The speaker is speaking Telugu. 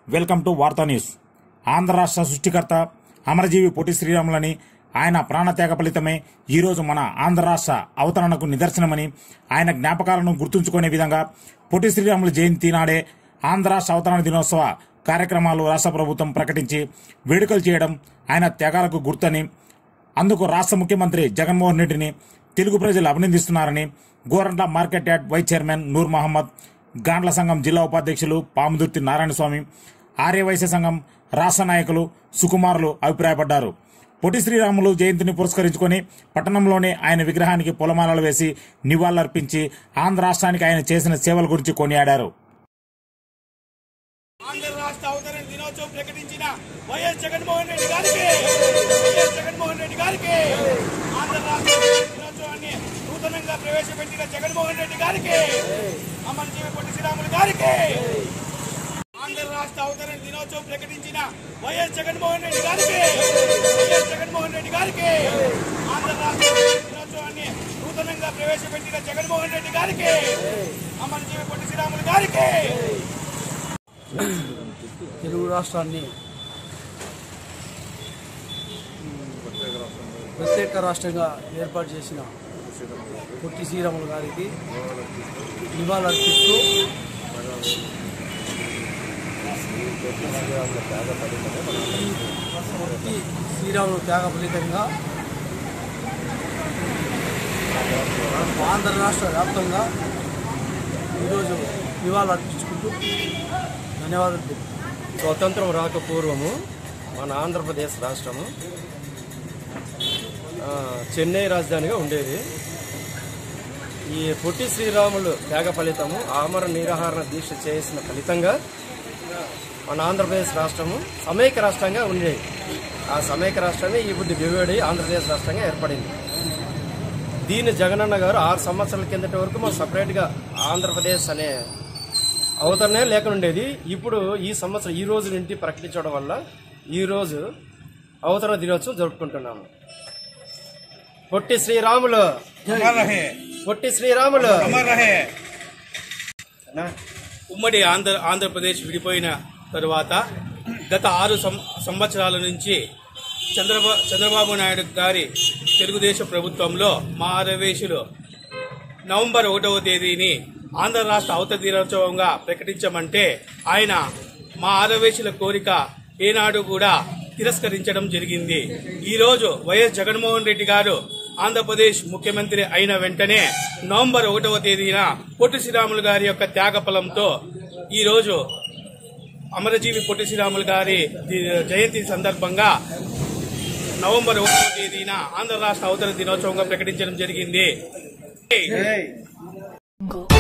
Welcome to Vaartha news Andhra రాష్ట్ర సృష్టికర్త అమరజీవి పొట్టి శ్రీరాములని ఆయన ప్రాణత్యాగ ఫలితమే ఈరోజు మన ఆంధ్ర రాష్ట్ర అవతరణకు నిదర్శనమని ఆయన జ్ఞాపకాలను గుర్తుంచుకునే విధంగా పొట్టి శ్రీరాములు జయంతి నాడే ఆంధ్ర రాష్ట్ర అవతరణ దినోత్సవ కార్యక్రమాలు రాష్ట్ర ప్రభుత్వం ప్రకటించి వేడుకలు చేయడం ఆయన త్యాగాలకు గుర్తని అందుకు రాష్ట్ర ముఖ్యమంత్రి జగన్మోహన్ రెడ్డిని తెలుగు ప్రజలు అభినందిస్తున్నారని Gorantla market yard vice chairman Noor Mohammed Gandla సంఘం జిల్లా ఉపాధ్యక్షులు పాముదుర్తి నారాయణస్వామి ఆర్యవైశ్య సంఘం రాష్ట్ర నాయకులు సుకుమారులు అభిప్రాయపడ్డారు పొట్టి శ్రీరాములు జయంతిని పురస్కరించుకొని పట్టణంలోని ఆయన విగ్రహానికి పొలమాలలు వేసి నివాళులర్పించి ఆంధ్ర రాష్ట్రానికి ఆయన చేసిన సేవల గురించి కొనియాడారు ఆంధ్ర రాష్ట్ర అవతరణ దినోత్సవం ప్రకటించిన వైఎస్ జగన్మోహన్ రెడ్డి గారికి వైఎస్ జగన్మోహన్ రెడ్డి గారికి ఆంధ్ర రాష్ట్ర అవతరణ దినోత్సవాన్ని నూతనంగా ప్రవేశపెట్టిన జగన్మోహన్ రెడ్డి గారికి అమరజీవి పొట్టి శ్రీరాములు గారికి ఆంధ్ర రాష్ట్ర అవతరణ దినోత్సవం ప్రకటించిన వైఎస్ జగన్మోహన్ రెడ్డి గారికి వైఎస్ జగన్మోహన్ రెడ్డి గారికి ఆంధ్ర రాష్ట్ర అవతరణ దినోత్సవాన్ని నూతనంగా ప్రవేశపెట్టిన జగన్మోహన్ రెడ్డి గారికి అమరజీవి పొట్టి శ్రీరాములు గారికి తెలుగు రాష్ట్రాన్ని ప్రత్యేక రాష్ట్రంగా ఏర్పాటు చేసిన పొట్టి శ్రీరాములు గారికి నివాళులర్పిస్తూ పొట్టి శ్రీరాములు త్యాగ ఫలితంగా ఆంధ్ర రాష్ట్ర వ్యాప్తంగా ఈరోజు నివాళులు అర్పించుకుంటూ ధన్యవాదాలు తెలుపుతున్నాను. స్వతంత్రం రాకపూర్వము మన ఆంధ్రప్రదేశ్ రాష్ట్రము ఆ, చెన్నై రాజధానిగా ఉండేది ఈ పొట్టి శ్రీరాములు త్యాగ ఫలితము ఆమర నిరాహార దీక్ష చేసిన ఫలితంగా మన ఆంధ్రప్రదేశ్ రాష్ట్రము సమైక్య రాష్ట్రంగా ఉండేది ఆ సమైక్య రాష్ట్రమే ఈ బుద్ధి వివేడి ఆంధ్రప్రదేశ్ రాష్ట్రంగా ఏర్పడింది దీన్ని జగనన్న గారు ఆరు సంవత్సరాల కిందటి వరకు మనం సపరేట్గా ఆంధ్రప్రదేశ్ అనే అవతరణే లేకుండా ఉండేది ఇప్పుడు ఈ సంవత్సరం ఈ రోజు నుండి ప్రకటించడం వల్ల ఈ రోజు అవతరణ దినోత్సవం జరుపుకుంటున్నాము పొట్టి శ్రీరాములు పొట్టి శ్రీరాములు ఉమ్మడి ఆంధ్ర ఆంధ్రప్రదేశ్ విడిపోయిన తరువాత గత ఆరు సం- సంవత్సరాల నుంచి చంద్రబా చంద్రబాబు నాయుడు గారి తెలుగుదేశం ప్రభుత్వంలో మా ఆరవేశులు నవంబర్ ఒకటవ తేదీని ఆంధ్ర రాష్ట్ర అవతర దినోత్సవంగా ప్రకటించమంటే ఆయన మా ఆరవేశుల కోరిక ఏనాడు కూడా తిరస్కరించడం జరిగింది ఈ రోజు వైఎస్ జగన్మోహన్ రెడ్డి గారు ఆంధ్రప్రదేశ్ ముఖ్యమంత్రి అయిన వెంటనే నవంబర్ ఒకటవ తేదీన పొట్టి శ్రీరాములు గారి యొక్క త్యాగఫలంతో ఈ రోజు అమరజీవి పొట్టి శ్రీరాములు గారి ది- జయంతి సందర్భంగా నవంబర్ ఒకటవ తేదీన ఆంధ్ర రాష్ట్ర అవతరణ దినోత్సవంగా ప్రకటించడం జరిగింది Go.